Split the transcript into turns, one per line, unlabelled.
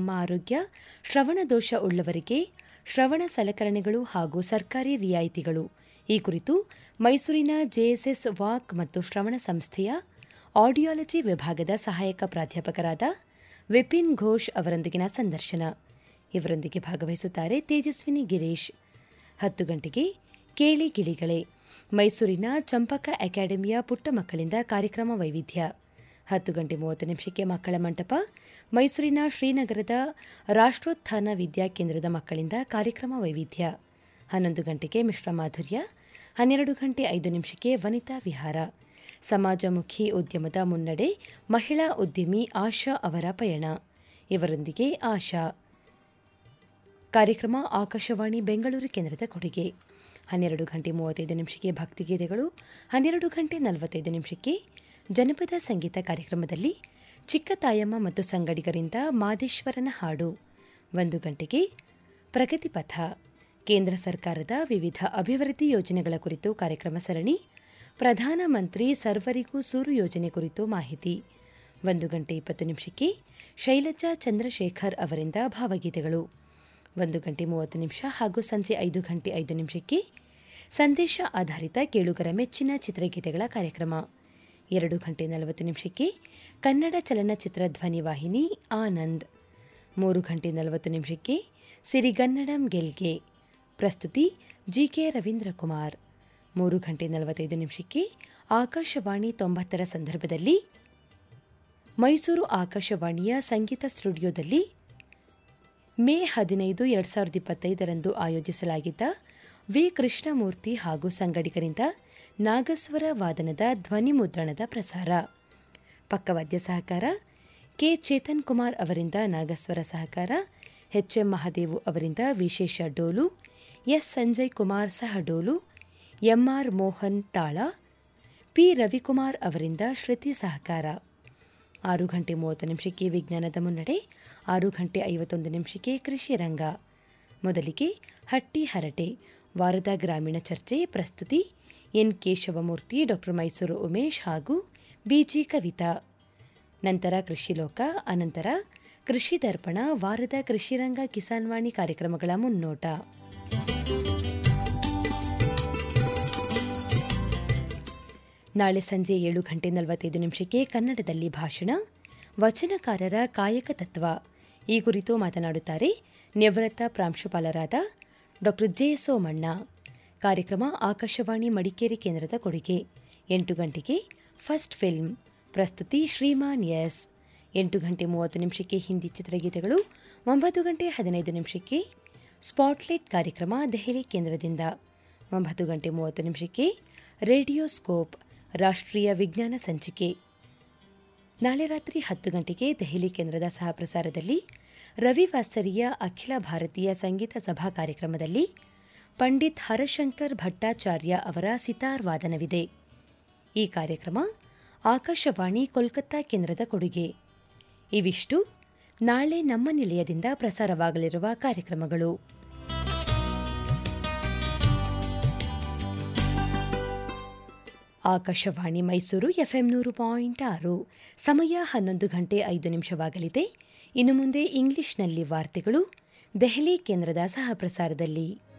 ನಮ್ಮ ಆರೋಗ್ಯ ಶ್ರವಣ ದೋಷ ಉಳ್ಳವರಿಗೆ ಶ್ರವಣ ಸಲಕರಣೆಗಳು ಹಾಗೂ ಸರ್ಕಾರಿ ರಿಯಾಯಿತಿಗಳು ಈ ಕುರಿತು ಮೈಸೂರಿನ ಜೆಎಸ್ಎಸ್ ವಾಕ್ ಮತ್ತು ಶ್ರವಣ ಸಂಸ್ಥೆಯ ಆಡಿಯಾಲಜಿ ವಿಭಾಗದ ಸಹಾಯಕ ಪ್ರಾಧ್ಯಾಪಕರಾದ ವಿಪಿನ್ ಘೋಷ್ ಅವರೊಂದಿಗಿನ ಸಂದರ್ಶನ ಇವರೊಂದಿಗೆ ಭಾಗವಹಿಸುತ್ತಾರೆ ತೇಜಸ್ವಿನಿ ಗಿರೀಶ್ ಹತ್ತು ಗಂಟೆಗೆ ಕೇಳಿ ಗಿಳಿಗಳೇ ಮೈಸೂರಿನ ಚಂಪಕ ಅಕಾಡೆಮಿಯ ಪುಟ್ಟ ಮಕ್ಕಳಿಂದ ಕಾರ್ಯಕ್ರಮ ವೈವಿಧ್ಯ ಹತ್ತು ಗಂಟೆ ಮೂವತ್ತು ನಿಮಿಷಕ್ಕೆ ಮಕ್ಕಳ ಮಂಟಪ ಮೈಸೂರಿನ ಶ್ರೀನಗರದ ರಾಷ್ಟ್ರೋತ್ಥಾನ ವಿದ್ಯಾಕೇಂದ್ರದ ಮಕ್ಕಳಿಂದ ಕಾರ್ಯಕ್ರಮ ವೈವಿಧ್ಯ ಹನ್ನೊಂದು ಗಂಟೆಗೆ ಮಿಶ್ರ ಮಾಧುರ್ಯ ಹನ್ನೆರಡು ಗಂಟೆ ಐದು ನಿಮಿಷಕ್ಕೆ ವನಿತಾ ವಿಹಾರ ಸಮಾಜಮುಖಿ ಉದ್ಯಮದ ಮುನ್ನಡೆ ಮಹಿಳಾ ಉದ್ಯಮಿ ಆಶಾ ಅವರ ಪಯಣ ಇವರೊಂದಿಗೆ ಆಶಾ ಕಾರ್ಯಕ್ರಮ ಆಕಾಶವಾಣಿ ಬೆಂಗಳೂರು ಕೇಂದ್ರದ ಕೊಡುಗೆ ಹನ್ನೆರಡು ಗಂಟೆ ಮೂವತ್ತೈದು ನಿಮಿಷಕ್ಕೆ ಭಕ್ತಿಗೀತೆಗಳು ಹನ್ನೆರಡು ಗಂಟೆ ನಲವತ್ತೈದು ನಿಮಿಷಕ್ಕೆ ಜನಪದ ಸಂಗೀತ ಕಾರ್ಯಕ್ರಮದಲ್ಲಿ ಚಿಕ್ಕ ತಾಯಮ್ಮ ಮತ್ತು ಸಂಗಡಿಗರಿಂದ ಮಾದೇಶ್ವರನ ಹಾಡು ಒಂದು ಗಂಟೆಗೆ ಪ್ರಗತಿಪಥ ಕೇಂದ್ರ ಸರ್ಕಾರದ ವಿವಿಧ ಅಭಿವೃದ್ಧಿ ಯೋಜನೆಗಳ ಕುರಿತು ಕಾರ್ಯಕ್ರಮ ಸರಣಿ ಪ್ರಧಾನಮಂತ್ರಿ ಸರ್ವರಿಗೂ ಸೂರು ಯೋಜನೆ ಕುರಿತು ಮಾಹಿತಿ ಒಂದು ಗಂಟೆ ಇಪ್ಪತ್ತು ನಿಮಿಷಕ್ಕೆ ಶೈಲಜಾ ಚಂದ್ರಶೇಖರ್ ಅವರಿಂದ ಭಾವಗೀತೆಗಳು ಒಂದು ಗಂಟೆ ಮೂವತ್ತು ನಿಮಿಷ ಹಾಗೂ ಸಂಜೆ ಐದು ಗಂಟೆ ಐದು ನಿಮಿಷಕ್ಕೆ ಸಂದೇಶ ಆಧಾರಿತ ಕೇಳುಗರ ಮೆಚ್ಚಿನ ಚಿತ್ರಗೀತೆಗಳ ಕಾರ್ಯಕ್ರಮ ಎರಡು ಗಂಟೆ ನಲವತ್ತು ನಿಮಿಷಕ್ಕೆ ಕನ್ನಡ ಚಲನಚಿತ್ರ ಧ್ವನಿವಾಹಿನಿ ಆನಂದ್ ಮೂರು ಗಂಟೆ ನಲವತ್ತು ನಿಮಿಷಕ್ಕೆ ಸಿರಿಗನ್ನಡಂ ಗೆಲ್ಗೆ ಪ್ರಸ್ತುತಿ ಜಿಕೆ ರವೀಂದ್ರ ಕುಮಾರ್ ಮೂರು ಗಂಟೆ ನಲವತ್ತೈದು ನಿಮಿಷಕ್ಕೆ ಆಕಾಶವಾಣಿ ತೊಂಬತ್ತರ ಸಂದರ್ಭದಲ್ಲಿ ಮೈಸೂರು ಆಕಾಶವಾಣಿಯ ಸಂಗೀತ ಸ್ಟುಡಿಯೋದಲ್ಲಿ ಮೇ ಹದಿನೈದು ಎರಡು ಸಾವಿರದ ಇಪ್ಪತ್ತೈದರಂದು ಆಯೋಜಿಸಲಾಗಿದ್ದ ವಿ ಕೃಷ್ಣಮೂರ್ತಿ ಹಾಗೂ ಸಂಗಡಿಗರಿಂದ ನಾಗಸ್ವರ ವಾದನದ ಧ್ವನಿ ಮುದ್ರಣದ ಪ್ರಸಾರ ಪಕ್ಕವಾದ್ಯ ಸಹಕಾರ ಕೆ ಚೇತನ್ ಕುಮಾರ್ ಅವರಿಂದ ನಾಗಸ್ವರ ಸಹಕಾರ ಎಚ್ಎಂ ಮಹಾದೇವು ಅವರಿಂದ ವಿಶೇಷ ಡೋಲು ಎಸ್ ಸಂಜಯ್ ಕುಮಾರ್ ಸಹ ಡೋಲು ಎಂಆರ್ ಮೋಹನ್ ತಾಳ ಪಿ ರವಿಕುಮಾರ್ ಅವರಿಂದ ಶ್ರುತಿ ಸಹಕಾರ ಆರು ಗಂಟೆ ಮೂವತ್ತು ನಿಮಿಷಕ್ಕೆ ವಿಜ್ಞಾನದ ಮುನ್ನಡೆ ಆರು ಗಂಟೆ ಐವತ್ತೊಂದು ನಿಮಿಷಕ್ಕೆ ಕೃಷಿ ರಂಗ ಮೊದಲಿಗೆ ಹಟ್ಟಿ ಹರಟೆ ವಾರದ ಗ್ರಾಮೀಣ ಚರ್ಚೆ ಪ್ರಸ್ತುತಿ ಎನ್ ಕೇಶವಮೂರ್ತಿ ಡಾಕ್ಟರ್ ಮೈಸೂರು ಉಮೇಶ್ ಹಾಗೂ ಬಿಜಿ ಕವಿತಾ ನಂತರ ಕೃಷಿ ಲೋಕ ಅನಂತರ ಕೃಷಿ ದರ್ಪಣ ವಾರದ ಕೃಷಿರಂಗ ಕಿಸಾನ್ವಾಣಿ ಕಾರ್ಯಕ್ರಮಗಳ ಮುನ್ನೋಟ ನಾಳೆ ಸಂಜೆ ಏಳು ಗಂಟೆ ನಲವತ್ತೈದು ನಿಮಿಷಕ್ಕೆ ಕನ್ನಡದಲ್ಲಿ ಭಾಷಣ ವಚನಕಾರರ ಕಾಯಕ ತತ್ವ ಈ ಕುರಿತು ಮಾತನಾಡುತ್ತಾರೆ ನಿವೃತ್ತ ಪ್ರಾಂಶುಪಾಲರಾದ ಡಾಕ್ಟರ್ ಜೆ ಸೋಮಣ್ಣ ಕಾರ್ಯಕ್ರಮ ಆಕಾಶವಾಣಿ ಮಡಿಕೇರಿ ಕೇಂದ್ರದ ಕೊಡುಗೆ ಎಂಟು ಗಂಟೆಗೆ ಫಸ್ಟ್ ಫಿಲ್ಮ್ ಪ್ರಸ್ತುತಿ ಶ್ರೀಮಾನ್ ಎಸ್ ಎಂಟು ಗಂಟೆ ಮೂವತ್ತು ನಿಮಿಷಕ್ಕೆ ಹಿಂದಿ ಚಿತ್ರಗೀತೆಗಳು ಒಂಬತ್ತು ಗಂಟೆ ಹದಿನೈದು ನಿಮಿಷಕ್ಕೆ ಸ್ಪಾಟ್ಲೈಟ್ ಕಾರ್ಯಕ್ರಮ ದೆಹಲಿ ಕೇಂದ್ರದಿಂದ ಒಂಬತ್ತು ಗಂಟೆ ಮೂವತ್ತು ನಿಮಿಷಕ್ಕೆ ರೇಡಿಯೋ ಸ್ಕೋಪ್ ರಾಷ್ಟ್ರೀಯ ವಿಜ್ಞಾನ ಸಂಚಿಕೆ ನಾಳೆ ರಾತ್ರಿ ಹತ್ತು ಗಂಟೆಗೆ ದೆಹಲಿ ಕೇಂದ್ರದ ಸಹ ಪ್ರಸಾರದಲ್ಲಿ ರವಿವಾಸರಿಯ ಅಖಿಲ ಭಾರತೀಯ ಸಂಗೀತ ಸಭಾ ಕಾರ್ಯಕ್ರಮದಲ್ಲಿ ಪಂಡಿತ್ ಹರಶಂಕರ್ ಭಟ್ಟಾಚಾರ್ಯ ಅವರ ಸಿತಾರ್ ವಾದನವಿದೆ ಈ ಕಾರ್ಯಕ್ರಮ ಆಕಾಶವಾಣಿ ಕೋಲ್ಕತ್ತಾ ಕೇಂದ್ರದ ಕೊಡುಗೆ ಇವಿಷ್ಟು ನಾಳೆ ನಮ್ಮ ನಿಲಯದಿಂದ ಪ್ರಸಾರವಾಗಲಿರುವ ಕಾರ್ಯಕ್ರಮಗಳು ಆಕಾಶವಾಣಿ ಮೈಸೂರು ಎಫ್ಎಂ ನೂರು ಪಾಯಿಂಟ್ ಆರು ಸಮಯ ಹನ್ನೊಂದು ಗಂಟೆ ಐದು ನಿಮಿಷವಾಗಲಿದೆ ಇನ್ನು ಮುಂದೆ ಇಂಗ್ಲಿಷ್ನಲ್ಲಿ ವಾರ್ತೆಗಳು ದೆಹಲಿ ಕೇಂದ್ರದ ಸಹ ಪ್ರಸಾರದಲ್ಲಿ